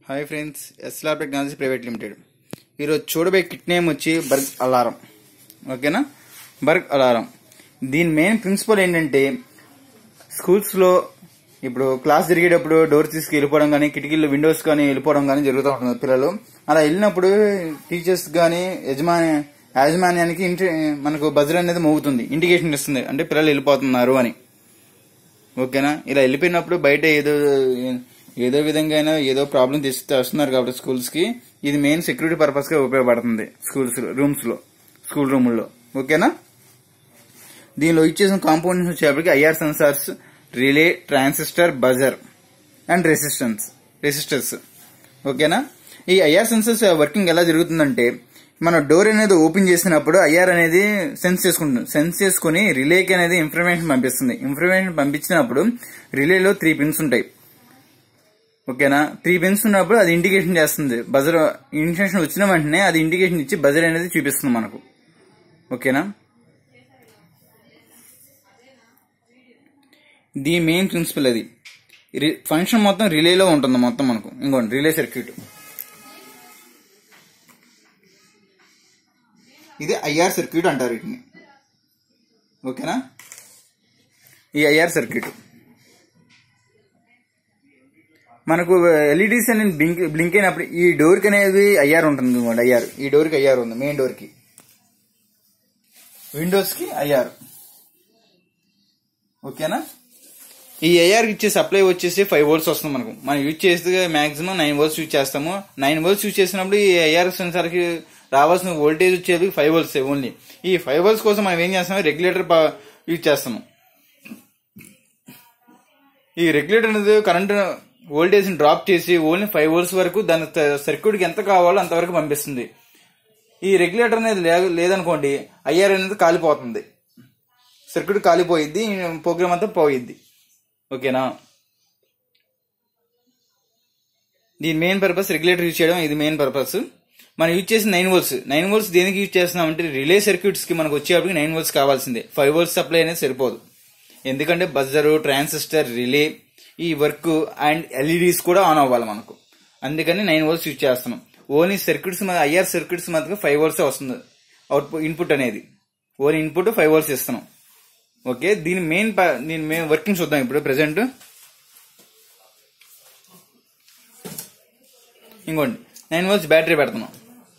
hi friends SLR technology private limited ఈరోజు చూడబోయే kit name వచ్చి బర్గ్ అలారం ఓకేనా బర్గ్ అలారం దీని మెయిన్ ప్రిన్సిపల్ ఏంటంటే స్కూల్స్లో ఇప్పుడు క్లాస్ జరిగేటప్పుడు డోర్ తీసుకు వెళ్ళిపోవడం కానీ కిటికీలు విండోస్ కానీ వెళ్ళిపోవడం కానీ జరుగుతూ ఉంటుంది పిల్లలు అలా వెళ్ళినప్పుడు టీచర్స్ కానీ యజమాని యాజమాన్యానికి ఇంటి మనకు బజర్ అనేది మోగుతుంది ఇండికేషన్ ఇస్తుంది అంటే పిల్లలు వెళ్ళిపోతున్నారు అని ఓకేనా ఇలా వెళ్ళిపోయినప్పుడు బయట ఏదో ఏదో విధంగా అయినా ఏదో ప్రాబ్లం తెచ్చి వస్తున్నారు కాబట్టి స్కూల్స్ కి ఇది మెయిన్ సెక్యూరిటీ పర్పస్ గా ఉపయోగపడుతుంది స్కూల్స్ రూమ్స్ లో స్కూల్ రూముల్లో ఓకేనా దీనిలో ఇచ్చేసిన కాంపోనెంట్స్ వచ్చేప్పటికి IR sensors relay transistor buzzer and resistance resistors ఓకేనా ఈ ఐఆర్ సెన్సర్స్ వర్కింగ్ ఎలా జరుగుతుందంటే మన డోర్ అనేది ఓపెన్ చేసినప్పుడు ఐఆర్ అనేది సెన్స్ చేసుకుంటుంది సెన్స్ చేసుకుని రిలేకి అనేది ఇన్ఫర్మేషన్ పంపిస్తుంది ఇన్ఫర్మేషన్ పంపించినప్పుడు రిలేలో త్రీ పిన్స్ ఉంటాయి ఓకేనా త్రీ పిన్స్ ఉన్నప్పుడు అది ఇండికేషన్ చేస్తుంది బజర్ ఇండికేషన్ వచ్చిన వెంటనే అది ఇండికేషన్ ఇచ్చి బజర్ అనేది చూపిస్తుంది మనకు ఓకేనా ది మెయిన్ ప్రిన్సిపల్ అది ఫంక్షన్ మొత్తం రిలేలో ఉంటుంది మొత్తం మనకు ఇంకోండి రిలే సర్క్యూట్ ఇది ఐఆర్ సర్క్యూట్ అంటారు వీటిని ఓకేనా ఈ ఐఆర్ సర్క్యూట్ మనకు ఎల్ఈడీస్ అనేది బ్లింక్ బ్లింక్ అయినప్పుడు ఈ డోర్కి అనేది ఐఆర్ ఉంటుంది ఇంకోండి ఐఆర్ ఈ డోర్కి ఐఆర్ ఉంది మెయిన్ డోర్కి విండోస్కి ఐఆర్ ఓకేనా ఈ ఐఆర్ ఇచ్చే సప్లై వచ్చేసి ఫైవ్ వోల్ట్స్ వస్తుంది మనకు మనం యూజ్ చేస్తే మాక్సిమం నైన్ వోల్ట్స్ యూజ్ చేస్తాము నైన్ వోల్ట్స్ యూజ్ చేసినప్పుడు ఈ ఐఆర్ సెన్సార్ కి రావాల్సిన వోల్టేజ్ వచ్చేది ఫైవ్ వోల్ట్స్ ఓన్లీ ఈ ఫైవ్ వోల్ట్స్ కోసం మనం ఏం చేస్తాము రెగ్యులేటర్ యూజ్ చేస్తాము ఈ రెగ్యులేటర్ అనేది కరెంట్ వోల్టేజ్ ని డ్రాప్ చేసి ఓన్లీ ఫైవ్ వోల్ట్స్ వరకు దాని సర్క్యూట్ కి ఎంత కావాలో అంతవరకు పంపిస్తుంది ఈ రెగ్యులేటర్ అనేది లే- లేదనుకోండి ఐఆర్ అనేది కాలిపోతుంది సర్క్యూట్ కాలిపోయిద్ది ప్రోగ్రామ్ అంతా పోయిద్ది ఓకేనా దీని మెయిన్ పర్పస్ రెగ్యులేటర్ యూజ్ చేయడం ఇది మెయిన్ పర్పస్ మనం యూజ్ చేసిన నైన్ వోల్స్ నైన్ వోల్స్ దేనికి యూజ్ చేస్తున్నామంటే రిలే సర్క్యూట్స్ కి మనకు వచ్చేప్పటికి నైన్ వోల్స్ కావాల్సిందే ఫైవ్ వోల్స్ సప్లై అనేది సరిపోదు ఎందుకంటే బజర్ ట్రాన్సిస్టర్ రిలే ఈ వర్క్ అండ్ ఎల్ఈడీస్ కూడా ఆన్ అవ్వాలి మనకు అందుకని నైన్ వోల్స్ యూజ్ చేస్తున్నాం ఓన్లీ సర్క్యూట్స్ ఐఆర్ సర్క్యూట్స్ మాత్రం ఫైవ్ వోల్స్ వస్తుంది అవుట్పుట్ ఇన్పుట్ అనేది ఓన్లీ ఇన్పుట్ ఫైవ్ వోల్స్ ఇస్తున్నాం ఓకే దీని మెయిన్ ప- దీని మెయిన్ వర్కింగ్ చూద్దాం ఇప్పుడు ప్రెసెంట్ ఇంకోండి నైన్ వోల్స్ బ్యాటరీ పెడుతున్నాం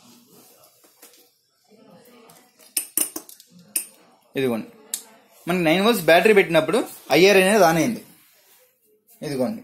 ఇదిగోండి మనకి నైన్ వోల్స్ బ్యాటరీ పెట్టినప్పుడు ఐఆర్ అనేది ఆన్ అయింది ఇదిగోండి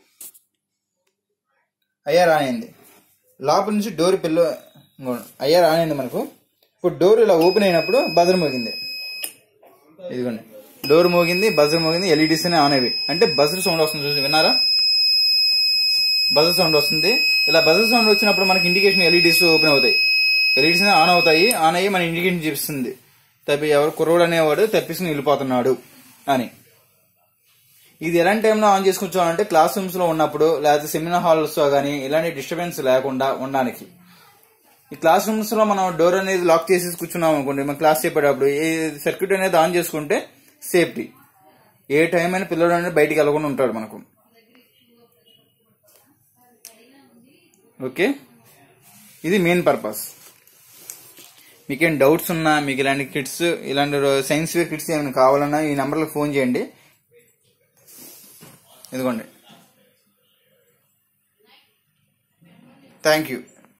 ఐఆర్ ఆన్ అయింది లోపల నుంచి డోర్ పిల్ల ఇంకోండి ఐఆర్ ఆన్ అయింది మనకు ఇప్పుడు డోర్ ఇలా ఓపెన్ అయినప్పుడు బజర్ మోగింది ఇదిగోండి డోర్ మోగింది బజర్ మోగింది ఎల్ఈడీస్ ఆన్ అయ్యి అంటే బజర్ సౌండ్ వస్తుంది చూసి విన్నారా బజర్ సౌండ్ వస్తుంది ఇలా బజర్ సౌండ్ వచ్చినప్పుడు మనకి ఇండికేషన్ ఎల్ఈడీస్ ఓపెన్ అవుతాయి ఎల్ఈడీస్ ఆన్ అవుతాయి ఆన్ అయ్యి మన ఇండికేషన్ చూపిస్తుంది తప్పి ఎవరు కుర్రోడు అనేవాడు తప్పిసుకుని వెళ్ళిపోతున్నాడు అని ఇది ఎలాంటి టైంలో ఆన్ చేసుకుంటామంటే క్లాస్ రూమ్స్ లో ఉన్నప్పుడు లేకపోతే సెమినార్ హాల్స్ లో కానీ ఇలాంటి డిస్టర్బెన్స్ లేకుండా ఉండడానికి ఈ క్లాస్ రూమ్స్ లో మనం డోర్ అనేది లాక్ చేసి కూర్చున్నాం అనుకోండి మన క్లాస్ చెప్పేటప్పుడు ఈ సర్క్యూట్ అనేది ఆన్ చేసుకుంటే సేఫ్టీ ఏ టైం అయినా పిల్లడు అనేది బయటికి వెళ్ళకుండా ఉంటాడు మనకు ఓకే ఇది మెయిన్ పర్పస్ మీకేం డౌట్స్ ఉన్నా మీకు ఇలాంటి కిట్స్ ఇలాంటి సైన్స్ వేర్ కిట్స్ ఏమైనా కావాలన్నా ఈ నెంబర్లో ఫోన్ చేయండి ఇదిగోండి థ్యాంక్ యూ